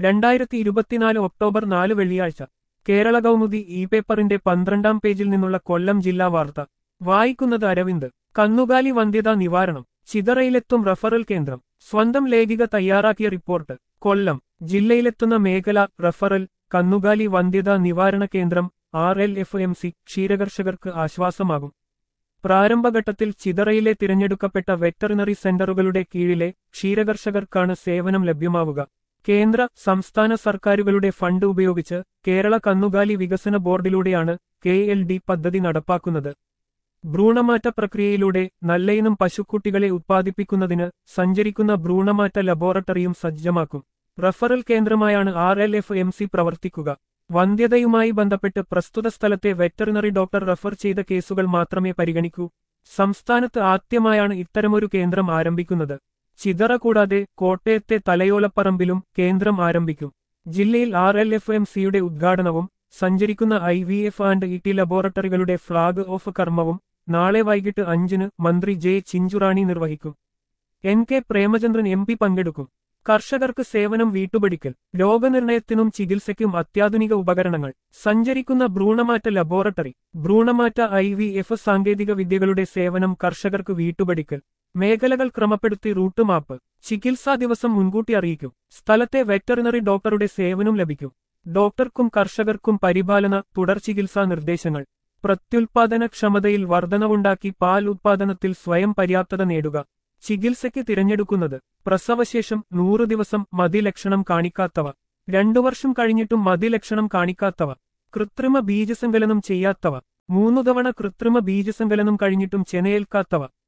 രണ്ടായിരത്തി ഇരുപത്തിനാല് ഒക്ടോബർ നാല് വെള്ളിയാഴ്ച കേരള കൗമുദി ഇ പേപ്പറിന്റെ പന്ത്രണ്ടാം പേജിൽ നിന്നുള്ള കൊല്ലം ജില്ലാ വാർത്ത വായിക്കുന്നത് അരവിന്ദ് കന്നുകാലി വന്ധ്യത നിവാരണം ചിതറയിലെത്തും റഫറൽ കേന്ദ്രം സ്വന്തം ലേഖിക തയ്യാറാക്കിയ റിപ്പോർട്ട് കൊല്ലം ജില്ലയിലെത്തുന്ന മേഖല റഫറൽ കന്നുകാലി വന്ധ്യത നിവാരണ കേന്ദ്രം R L F M C ക്ഷീരകർഷകർക്ക് ആശ്വാസമാകും പ്രാരംഭഘട്ടത്തിൽ ചിതറയിലെ തിരഞ്ഞെടുക്കപ്പെട്ട വെറ്ററിനറി സെന്ററുകളുടെ കീഴിലെ ക്ഷീരകർഷകർക്കാണ് സേവനം ലഭ്യമാവുക കേന്ദ്ര സംസ്ഥാന സർക്കാരുകളുടെ ഫണ്ട് ഉപയോഗിച്ച് കേരള കന്നുകാലി വികസന ബോർഡിലൂടെയാണ് കെ എൽ ഡി പദ്ധതി നടപ്പാക്കുന്നത് ഭ്രൂണമാറ്റ പ്രക്രിയയിലൂടെ നല്ലയിനം പശുക്കുട്ടികളെ ഉത്പാദിപ്പിക്കുന്നതിന് സഞ്ചരിക്കുന്ന ഭ്രൂണമാറ്റ ലബോറട്ടറിയും സജ്ജമാക്കും റഫറൽ കേന്ദ്രമായാണ് R L F M C പ്രവർത്തിക്കുക വന്ധ്യതയുമായി ബന്ധപ്പെട്ട് പ്രസ്തുത സ്ഥലത്തെ വെറ്ററിനറി ഡോക്ടർ റഫർ ചെയ്ത കേസുകൾ മാത്രമേ പരിഗണിക്കൂ സംസ്ഥാനത്ത് ആദ്യമായാണ് ഇത്തരമൊരു കേന്ദ്രം ആരംഭിക്കുന്നത് ചിതറ കൂടാതെ കോട്ടയത്തെ തലയോലപ്പറമ്പിലും കേന്ദ്രം ആരംഭിക്കും ജില്ലയിൽ ആർ എൽ എഫ് എം സിയുടെ ഉദ്ഘാടനവും സഞ്ചരിക്കുന്ന I V F and E T ലബോറട്ടറികളുടെ ഫ്ളാഗ് ഓഫ് കർമ്മവും നാളെ വൈകിട്ട് അഞ്ചിന് മന്ത്രി ജെ ചിഞ്ചുറാണി നിർവഹിക്കും N K Premachandran M P പങ്കെടുക്കും കർഷകർക്ക് സേവനം വീട്ടുപടിക്കൽ രോഗനിർണയത്തിനും ചികിത്സയ്ക്കും അത്യാധുനിക ഉപകരണങ്ങൾ സഞ്ചരിക്കുന്ന ഭ്രൂണമാറ്റ ലബോറട്ടറി ഭ്രൂണമാറ്റ ഐ വി എഫ് സാങ്കേതിക വിദ്യകളുടെ സേവനം കർഷകർക്ക് വീട്ടുപടിക്കൽ മേഖലകൾ ക്രമപ്പെടുത്തി റൂട്ട് മാപ്പ് ചികിത്സാ ദിവസം മുൻകൂട്ടി അറിയിക്കും സ്ഥലത്തെ വെറ്ററിനറി ഡോക്ടറുടെ സേവനം ലഭിക്കും ഡോക്ടർക്കും കർഷകർക്കും പരിപാലന തുടർ ചികിത്സാ നിർദ്ദേശങ്ങൾ പ്രത്യുൽപാദന ക്ഷമതയിൽ വർധനവുണ്ടാക്കി പാൽ ഉത്പാദനത്തിൽ സ്വയം പര്യാപ്തത നേടുക ചികിത്സയ്ക്ക് തിരഞ്ഞെടുക്കുന്നത് പ്രസവശേഷം നൂറു ദിവസം മതിലക്ഷണം കാണിക്കാത്തവ രണ്ടു വർഷം കഴിഞ്ഞിട്ടും മതിലക്ഷണം കാണിക്കാത്തവ കൃത്രിമ ബീജസങ്കലനം ചെയ്യാത്തവ മൂന്നു തവണ കൃത്രിമ ബീജസങ്കലനം കഴിഞ്ഞിട്ടും ചെനയേൽക്കാത്തവ